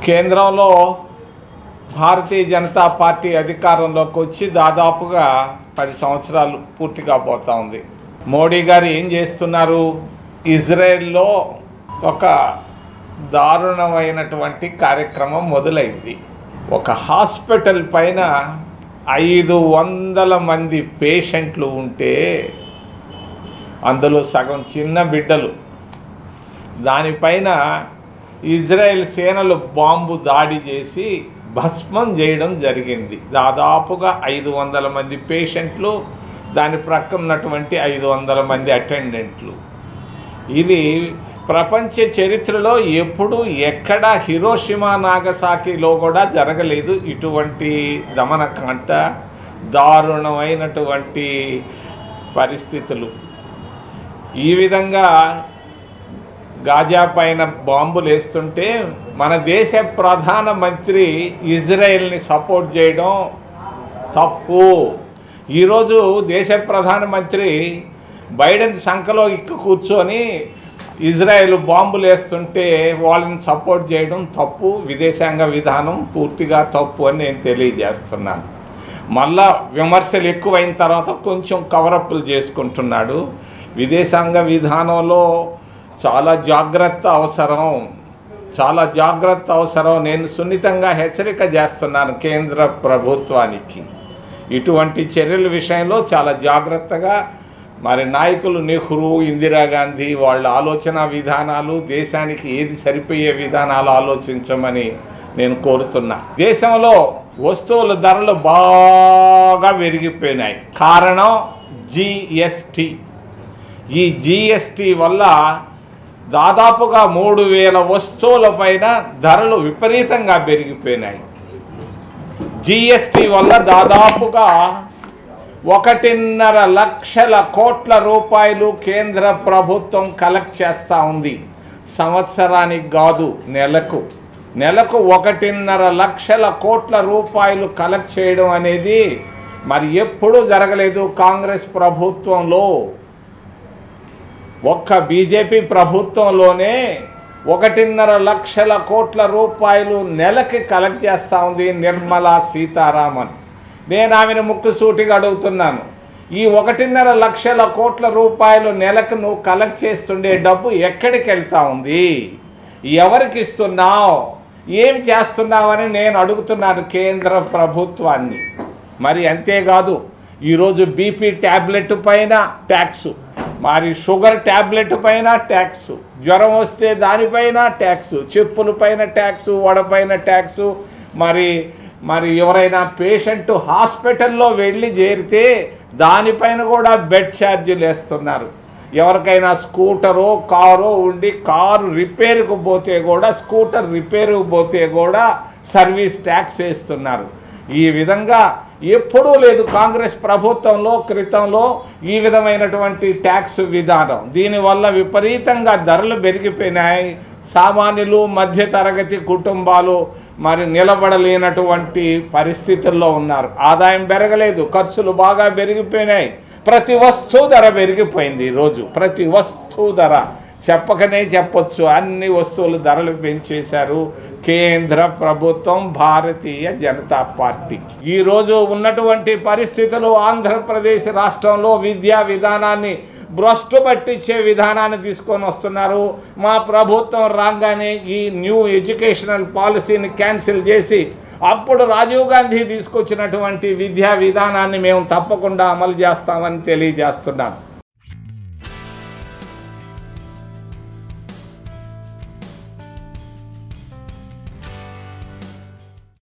కేంద్రంలో భారతీయ జనతా పార్టీ అధికారంలోకి వచ్చి దాదాపుగా పది సంవత్సరాలు పూర్తిగా పోతా ఉంది మోడీ గారు ఏం చేస్తున్నారు ఇజ్రాయెల్లో ఒక దారుణమైనటువంటి కార్యక్రమం మొదలైంది ఒక హాస్పిటల్ పైన ఐదు వందల మంది పేషెంట్లు ఉంటే అందులో సగం చిన్న బిడ్డలు దానిపైన ఇజ్రాయెల్ సేనలు బాంబు దాడి చేసి భస్మం చేయడం జరిగింది దాదాపుగా ఐదు వందల మంది పేషెంట్లు దాని ప్రక్క ఉన్నటువంటి ఐదు వందల మంది అటెండెంట్లు ఇది ప్రపంచ చరిత్రలో ఎప్పుడు ఎక్కడ హిరోషిమా నాగసాకిలో కూడా జరగలేదు ఇటువంటి దమనకాంట దారుణమైనటువంటి పరిస్థితులు ఈ విధంగా గాజా పైన బాంబులు వేస్తుంటే మన దేశ ప్రధానమంత్రి ఇజ్రాయెల్ని సపోర్ట్ చేయడం తప్పు ఈరోజు దేశ ప్రధానమంత్రి బైడెన్ సంఖలో ఇక్కు కూర్చొని ఇజ్రాయెల్ బాంబులు వేస్తుంటే వాళ్ళని సపోర్ట్ చేయడం తప్పు విదేశాంగ విధానం పూర్తిగా తప్పు అని నేను తెలియజేస్తున్నాను మళ్ళా విమర్శలు ఎక్కువైన తర్వాత కొంచెం కవరప్పులు చేసుకుంటున్నాడు విదేశాంగ విధానంలో చాలా జాగ్రత్త అవసరం చాలా జాగ్రత్త అవసరం నేను సున్నితంగా హెచ్చరిక చేస్తున్నాను కేంద్ర ప్రభుత్వానికి ఇటువంటి చర్యల విషయంలో చాలా జాగ్రత్తగా మరి నాయకులు నెహ్రూ ఇందిరాగాంధీ వాళ్ళ ఆలోచన విధానాలు దేశానికి ఏది సరిపోయే విధానాలు ఆలోచించమని నేను కోరుతున్నా దేశంలో వస్తువుల ధరలు బాగా పెరిగిపోయినాయి కారణం జిఎస్టి ఈ జిఎస్టి వల్ల దాదాపుగా మూడు వేల వస్తువుల పైన ధరలు విపరీతంగా పెరిగిపోయినాయి జిఎస్టి వల్ల దాదాపుగా ఒకటిన్నర లక్షల కోట్ల రూపాయలు కేంద్ర ప్రభుత్వం కలెక్ట్ చేస్తూ ఉంది సంవత్సరానికి కాదు నెలకు నెలకు ఒకటిన్నర లక్షల కోట్ల రూపాయలు కలెక్ట్ చేయడం అనేది మరి ఎప్పుడూ జరగలేదు కాంగ్రెస్ ప్రభుత్వంలో ఒక్క బీజేపీ ప్రభుత్వంలోనే ఒకటిన్నర లక్షల కోట్ల రూపాయలు నెలకి కలెక్ట్ చేస్తూ ఉంది నిర్మలా సీతారామన్ నేను ఆమెను ముక్కుసూటిగా అడుగుతున్నాను ఈ ఒకటిన్నర లక్షల కోట్ల రూపాయలు నెలకు నువ్వు కలెక్ట్ చేస్తుండే డబ్బు ఎక్కడికి వెళ్తా ఉంది ఎవరికి ఇస్తున్నావు ఏమి చేస్తున్నావని నేను అడుగుతున్నాను కేంద్ర ప్రభుత్వాన్ని మరి అంతేకాదు ఈరోజు బీపీ ట్యాబ్లెట్ పైన ట్యాక్స్ మరి షుగర్ ట్యాబ్లెట్ పైన ట్యాక్స్ జ్వరం వస్తే దానిపైన ట్యాక్స్ చెప్పుల పైన ట్యాక్స్ వడపైన ట్యాక్స్ మరి మరి ఎవరైనా పేషెంట్ హాస్పిటల్లో వెళ్ళి చేరితే దానిపైన కూడా బెడ్ ఛార్జీలు వేస్తున్నారు ఎవరికైనా స్కూటరో కారో ఉండి కారు రిపేర్కు పోతే కూడా స్కూటర్ రిపేర్కు పోతే కూడా సర్వీస్ ట్యాక్స్ వేస్తున్నారు ఈ విధంగా ఎప్పుడూ లేదు కాంగ్రెస్ ప్రభుత్వంలో క్రితంలో ఈ విధమైనటువంటి ట్యాక్స్ విధానం దీనివల్ల విపరీతంగా ధరలు పెరిగిపోయినాయి సామాన్యులు మధ్యతరగతి కుటుంబాలు మరి నిలబడలేనటువంటి పరిస్థితుల్లో ఉన్నారు ఆదాయం పెరగలేదు ఖర్చులు బాగా పెరిగిపోయినాయి ప్రతి వస్తువు ధర పెరిగిపోయింది ఈరోజు ప్రతి వస్తువు ధర చెప్పకనే చెప్పొచ్చు అన్ని వస్తువులు ధరలు పెంచేశారు కేంద్ర ప్రభుత్వం భారతీయ జనతా పార్టీ ఈరోజు ఉన్నటువంటి పరిస్థితులు ఆంధ్రప్రదేశ్ రాష్ట్రంలో విద్యా విధానాన్ని భ్రష్టు పట్టించే విధానాన్ని తీసుకొని వస్తున్నారు మా ప్రభుత్వం రాగానే ఈ న్యూ ఎడ్యుకేషనల్ పాలసీని క్యాన్సిల్ చేసి అప్పుడు రాజీవ్ గాంధీ తీసుకొచ్చినటువంటి విద్యా విధానాన్ని మేము తప్పకుండా అమలు చేస్తామని తెలియజేస్తున్నాను